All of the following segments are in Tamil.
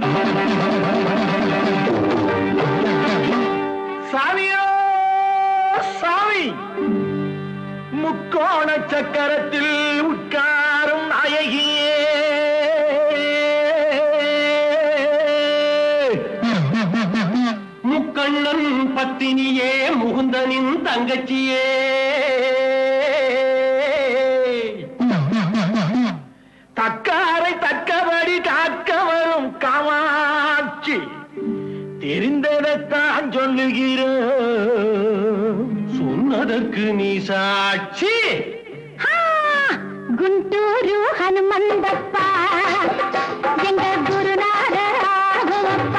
சாமியோ சாமி முக்கோண சக்கரத்தில் உட்காரும் நாயகியே முக்கண்ணன் பத்தினியே முகுந்தனின் தங்கச்சியே தக்காரை தக்கபடி காக்க வரும் காமாட்சி தெரிந்ததைத்தான் சொல்லுகிற சொன்னதற்கு நீ சாட்சி ஹா! గుంటూరు హనుమంతప్ప ఎంగ గురునాథ రాఘవప్ప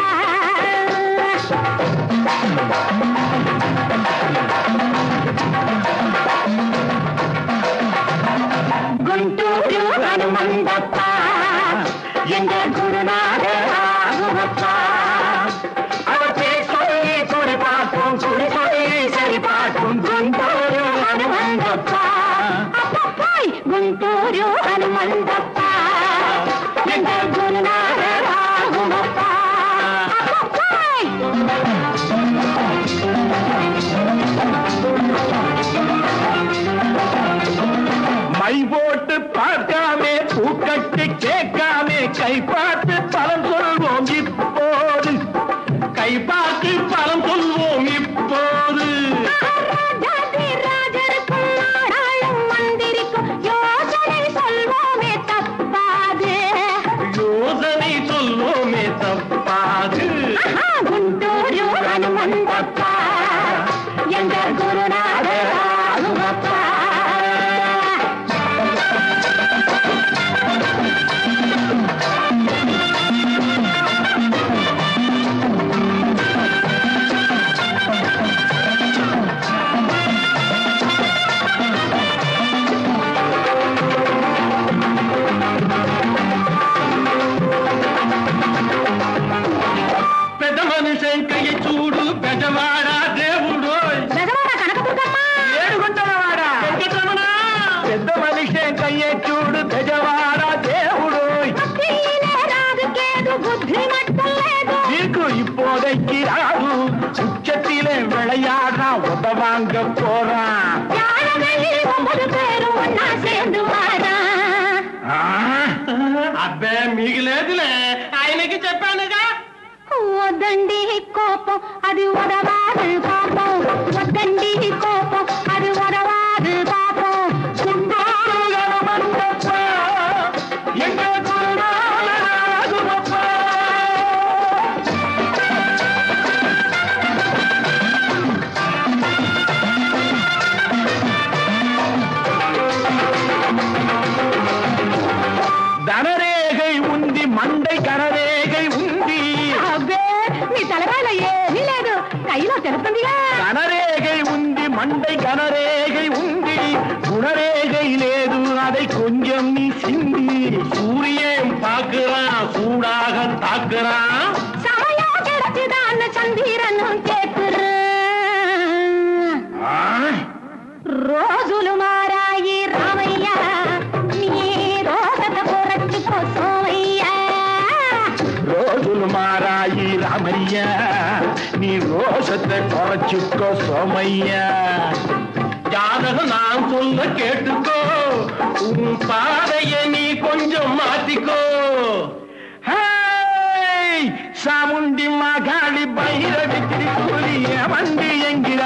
గుంటూరు హనుమంతప్ప ఎంగ గురునాథ రాఘవప్ప அவர் பேசொல்லி குறி பார்ப்போம் குறி சொல்லி சரி பார்க்கும் గుంటూరు హనుమంతప్ప అప్పప్పాయ్ గుంటూరు హనుమంతప్ప ఎంగ గురునాథ రాఘవప్ప అప్పప్పాయ్ மை போட்டு பார்க்காமே பூக்கட்டு கேட்காமே கை பார்த்து பலம் சொல்வோம் இப்போது கை பார்த்து பலம் சொல்வோம் இப்போது ராஜாதி ராஜருக்கும் நாடாளும் மந்திரிக்கும் யோசனை சொல்வோமே தப்பாது யோசனை சொல்வோமே தப்பாது ஆஹா, గుంటూరు హనుమంతప్ప ఎంగ గురునాథ రాఘవప్ప పెద్ద మనిషి కయ్య చూడు పెద్దవాడా దేవుడు బెజవాడ కనకదుర్గమ్మ ఏడుగుంటలవాడా వెంకటరమణ పెద్ద మనిషి కయ్య చూడు పెద్దవాడా దేవుడు భక్తిயிలే రాజుకేదు బుద్ధి మట్టం లేదు నీకు இப்போதைக்கு ராகு உச்சத்திலே விளையாடுறா உதவாங்க போறான் யாழகளில் ஒன்பது பேரும் ஒன்னா சேர்ந்து வாரா అబ్బే మీకు లేదులే ఆయనకి చెప్పానుగా వద్దండి కోపం అది వదవాదు పాపం వద్దండి కోపం అది వదవాదు పాపం எங்க குருநாதராகுமப்பா. தனரேகை உந்தி மண்டை கனரேகை உந்தி అబ్బే మీ తలకాయల ఏమీ లేదు కైలో తెలుస్తుందిగా கனரேகை உந்தி மண்டை கனரேகை உந்தி குணரேகை லேது அதை கொஞ்சம் நீ சிந்தி சூரியன் பார்க்கிறான் சூடாக தாக்குறான் సమయం గడిచిదాన్న చందీరను కేకురు ஆ, రోజులు మారాయి రామయ్య నీ రోగత పొరచుకో సోమయ్య రోజులు మారాయి రామయ్య நீ ரோஷத்தை குறைச்சுக்கோ சோமைய ஜாதகம் நான் சொல்ல கேட்டுக்கோ உன் பாதைய நீ கொஞ்சம் மாத்திக்கோ ஹேய்! சாமுண்டி மகாளி பைரவி திரிபுரிய வண்டி என்கிற